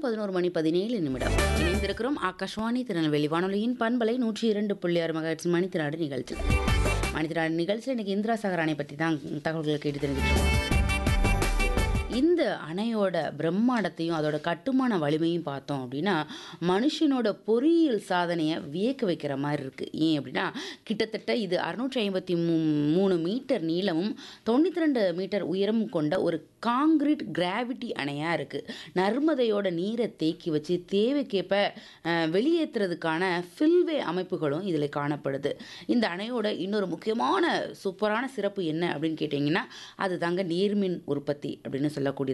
பதினோரு மணி பதினேழு நிமிடம் இணைந்திருக்கிறோம் ஆகாஷ்வாணி திருநெல்வேலி வானொலியின் பண்பலை நூற்றி இரண்டு புள்ளி ஆறு மகட்சி மணித்திராடு நிகழ்ச்சி மணித்திராடு நிகழ்ச்சியில் இன்னைக்கு இந்திரா சாகர் அணை பற்றி தான் தகவல்களை கேட்டு தெரிஞ்சுட்டு இந்த அணையோட பிரம்மாண்டத்தையும் அதோட கட்டுமான வலிமையும் பார்த்தோம் அப்படின்னா மனுஷனோட பொறியியல் சாதனையை வியக்க வைக்கிற மாதிரி இருக்குது ஏன் அப்படின்னா கிட்டத்தட்ட இது அறுநூற்றி ஐம்பத்தி மூ மூணு மீட்டர் நீளமும் தொண்ணூற்றி ரெண்டு மீட்டர் உயரமும் கொண்ட ஒரு காங்கிரீட் கிராவிட்டி அணையாக இருக்குது நர்மதையோட நீரை தேக்கி வச்சு தேவைக்கேற்ப அஹ், வெளியேற்றுறதுக்கான ஃபில்வே அமைப்புகளும் இதில் காணப்படுது இந்த அணையோட இன்னொரு முக்கியமான சூப்பரான சிறப்பு என்ன அப்படின்னு கேட்டிங்கன்னா அது தாங்க நீர்மின் உற்பத்தி அப்படின்னு சொல்லக்கூடியது